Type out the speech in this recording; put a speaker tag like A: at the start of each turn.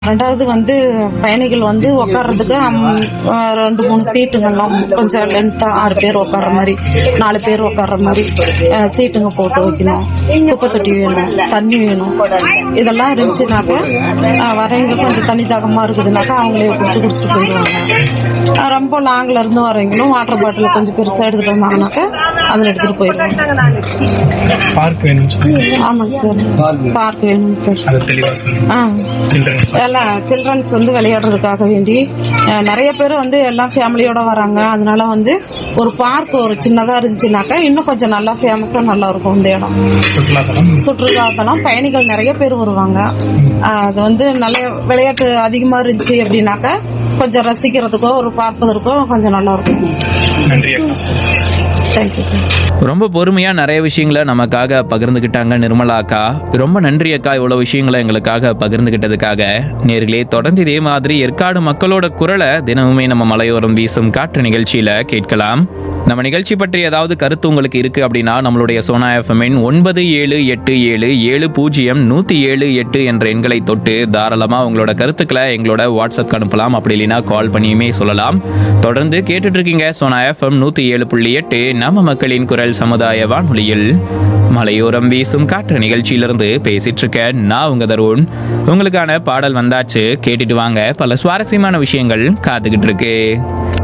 A: ரெண்டாவது வந்து பயணிகள் வந்து உட்கார்றதுக்கு அம், அஹ், ரெண்டு மூணு சீட்டுங்கெல்லாம் கொஞ்சம் லென்த்தா ஆறு பேர் உட்கார்ற மாதிரி நாலு பேர் உட்கார்ற மாதிரி அஹ், சீட்டுங்க போட்டு வைக்கணும் குப்பை தொட்டி வேணும் தண்ணி வேணும் இதெல்லாம் இருந்துச்சுனாக்க அஹ், வரவங்க கொஞ்சம் தண்ணி தாகமா இருக்குதுனாக்கா அவங்களே குடிச்சு குடிச்சிட்டு போயிடுவாங்க அஹ், ரொம்ப லாங்ல இருந்து வரவங்களும் வாட்டர் பாட்டில் கொஞ்சம் பெருசா எடுத்துட்டு வந்தாங்கனாக்கா அதில் எடுத்துட்டு போயிடுவாங்க
B: பார்க் வேணும் சொல்லி
A: ஆமாங்க சார் பார்க் வேணும் சார்
B: அதை தெளிவா சொல்லுங்க
A: ஆ
B: சில்ட்ரன்ஸ்
A: எல்லாம் சில்ட்ரன்ஸ் வந்து விளையாடுறதுக்காக வேண்டி அஹ், நிறைய பேர் வந்து எல்லாம் ஃபேமிலியோட வராங்க அதனால வந்து ஒரு பார்க் ஒரு சின்னதா இருந்துச்சுனாக்கா இன்னும் கொஞ்சம் நல்லா ஃபேமஸா நல்லா இருக்கும் இந்த இடம்
B: சுற்றுலாத்தலம்
A: சுற்றுலாத்தலம் பயணிகள் நிறைய பேர் வருவாங்க அஹ், அது வந்து நல்ல விளையாட்டு அதிகமா இருந்துச்சு அப்படின்னாக்கா கொஞ்சம் ரசிக்கிறதுக்கோ ஒரு பார்ப்பதற்கோ கொஞ்சம் நல்லா இருக்கும்
B: நன்றி அக்கா
A: தேங்க்யூ சார்
C: ரொம்ப பொறுமையா நிறைய விஷயங்களை நமக்காக பகிர்ந்துக்கிட்டாங்க நிர்மலா அக்கா ரொம்ப நன்றி அக்கா இவ்வளவு விஷயங்களை எங்களுக்காக பகிர்ந்துகிட்டதுக்காக நேர்களே தொடர்ந்து இதே மாதிரி ஏற்காடு மக்களோட குரலை தினமுமே நம்ம மலையோரம் வீசும் காற்று நிகழ்ச்சியில கேட்கலாம் நம்ம நிகழ்ச்சி பற்றி ஏதாவது கருத்து உங்களுக்கு இருக்கு அப்படின்னா நம்மளுடைய சோனா எஃப்எம்மின் ஒன்பது ஏழு எட்டு ஏழு ஏழு பூஜ்ஜியம் நூத்தி ஏழு எட்டு என்ற எண்களை தொட்டு தாராளமா உங்களோட கருத்துக்களை எங்களோட வாட்ஸ்அப்க்கு அனுப்பலாம் அப்படி இல்லைன்னா கால் பண்ணியுமே சொல்லலாம் தொடர்ந்து கேட்டுட்டு இருக்கீங்க சோனா எஃப்எம் நூத்தி ஏழு புள்ளி எட்டு நம்ம மக்களின் குரல் சமுதாய வானொலியில் மலையோரம் வீசும் காற்று நிகழ்ச்சியிலிருந்து பேசிட்டு இருக்க நான் உங்க தருண் உங்களுக்கான பாடல் வந்தாச்சு கேட்டுட்டு வாங்க பல சுவாரஸ்யமான விஷயங்கள் காத்துக்கிட்டு இருக்கு